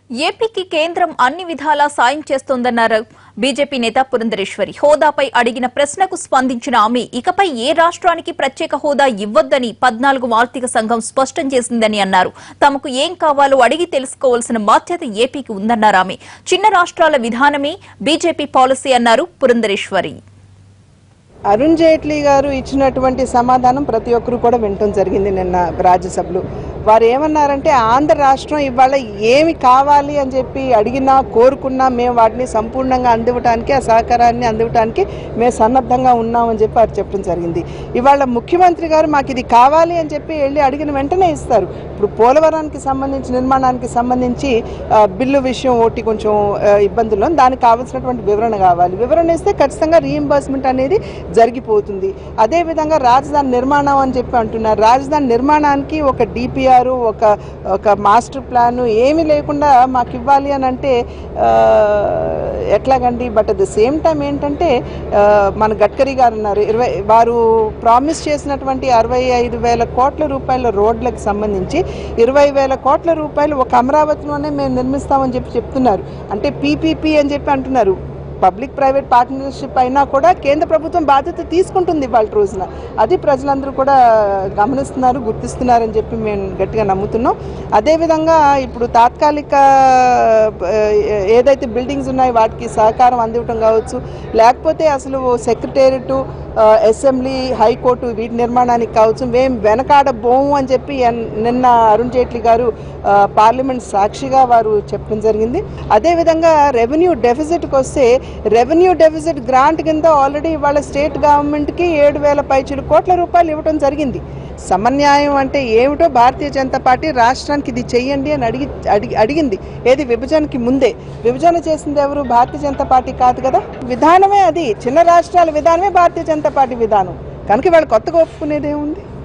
ఏపీకి కేంద్రం అన్ని విధాలా సాయం చేస్తోందన్నారు బీజేపీ నేత పురంధరేశ్వరి హోదాపై అడిగిన ప్రశ్నకు స్పందించిన ఆమె ఇకపై ఏ రాష్ట్రానికి ప్రత్యేక హోదా ఇవ్వొద్దని పద్నాలుగు ఆర్థిక సంఘం స్పష్టం చేసిందని అన్నారు తమకు ఏం కావాలో అడిగి తెలుసుకోవాల్సిన బాధ్యత ఏపీకి ఉందన్నారు ఆమె చిన్న రాష్ట్రాల విధానమే బీజేపీ పాలసీ అన్నారు పురంధరేశ్వరి అరుణ్ జైట్లీ గారు ఇచ్చినటువంటి సమాధానం ప్రతి ఒక్కరు కూడా వినటం జరిగింది నిన్న రాజ్యసభలో వారు ఏమన్నారంటే ఆంధ్ర రాష్ట్రం ఇవాళ ఏమి కావాలి అని చెప్పి అడిగినా కోరుకున్నా మేము వాటిని సంపూర్ణంగా అందివ్వటానికి ఆ సహకారాన్ని అందివ్వటానికి మేము సన్నద్ధంగా ఉన్నామని చెప్పి వారు చెప్పడం జరిగింది ఇవాళ ముఖ్యమంత్రి గారు మాకు ఇది కావాలి అని చెప్పి వెళ్ళి అడిగిన వెంటనే ఇస్తారు ఇప్పుడు పోలవరానికి సంబంధించి నిర్మాణానికి సంబంధించి ఆ, బిల్లు విషయం ఒకటి కొంచెం ఆ, ఇబ్బందులు ఉంది. దానికి కావాల్సినటువంటి వివరణ కావాలి వివరణ ఇస్తే ఖచ్చితంగా రీఎంబర్స్మెంట్ అనేది జరిగిపోతుంది అదేవిధంగా రాజధాని నిర్మాణం అని చెప్పి అంటున్నారు రాజధాని నిర్మాణానికి ఒక డిపిఆర్ ఒక ఒక మాస్టర్ ప్లాన్ ఏమీ లేకుండా మాకు ఇవ్వాలి అని అంటే ఆ, ఎట్లాగండి but at the same time ఏంటంటే ఆ, మన గడ్కరీ గారు ఉన్నారు ఇరవై వారు ప్రామిస్ చేసినటువంటి అరవై ఐదు వేల కోట్ల రూపాయల రోడ్లకు సంబంధించి ఇరవై వేల కోట్ల రూపాయలు ఒక అమరావతిలోనే మేము నిర్మిస్తామని చెప్పి చెప్తున్నారు అంటే పీపీపీ అని చెప్పి అంటున్నారు పబ్లిక్ ప్రైవేట్ పార్ట్నర్షిప్ అయినా కూడా కేంద్ర ప్రభుత్వం బాధ్యత తీసుకుంటుంది ఇవాళ రోజున అది ప్రజలందరూ కూడా గమనిస్తున్నారు గుర్తిస్తున్నారని చెప్పి మేము గట్టిగా నమ్ముతున్నాం అదేవిధంగా ఇప్పుడు తాత్కాలిక ఆ, ఏదైతే బిల్డింగ్స్ ఉన్నాయో వాటికి సహకారం అందివ్వటం కావచ్చు లేకపోతే అసలు సెక్రటేరియట్ అసెంబ్లీ హైకోర్టు వీటి నిర్మాణానికి కావచ్చు మేము వెనకాడబోము అని చెప్పి ఎన్- నిన్న అరుణ్ జైట్లీ గారు ఆ, పార్లమెంట్ సాక్షిగా వారు చెప్పడం జరిగింది అదేవిధంగా రెవెన్యూ డెఫిసిట్కి వస్తే రెవెన్యూ డెఫిసిట్ గ్రాంట్ కింద ఆల్రెడీ వాళ్ళ స్టేట్ గవర్నమెంట్కి ఏడు వేల పైచులు కోట్ల రూపాయలు ఇవ్వడం జరిగింది సమన్యాయం అంటే ఏమిటో భారతీయ జనతా పార్టీ రాష్ట్రానికి ఇది చెయ్యండి అని అడిగి అడిగి అడిగింది ఏది విభజనకి ముందే విభజన చేసింది ఎవరు భారతీయ జనతా పార్టీ కాదు కదా విధానమే అది చిన్న రాష్ట్రాల విధానమే భారతీయ జనతా పార్టీ విధానం కనుక వాళ్ళు కొత్తగా ఒప్పుకునేది ఏముంది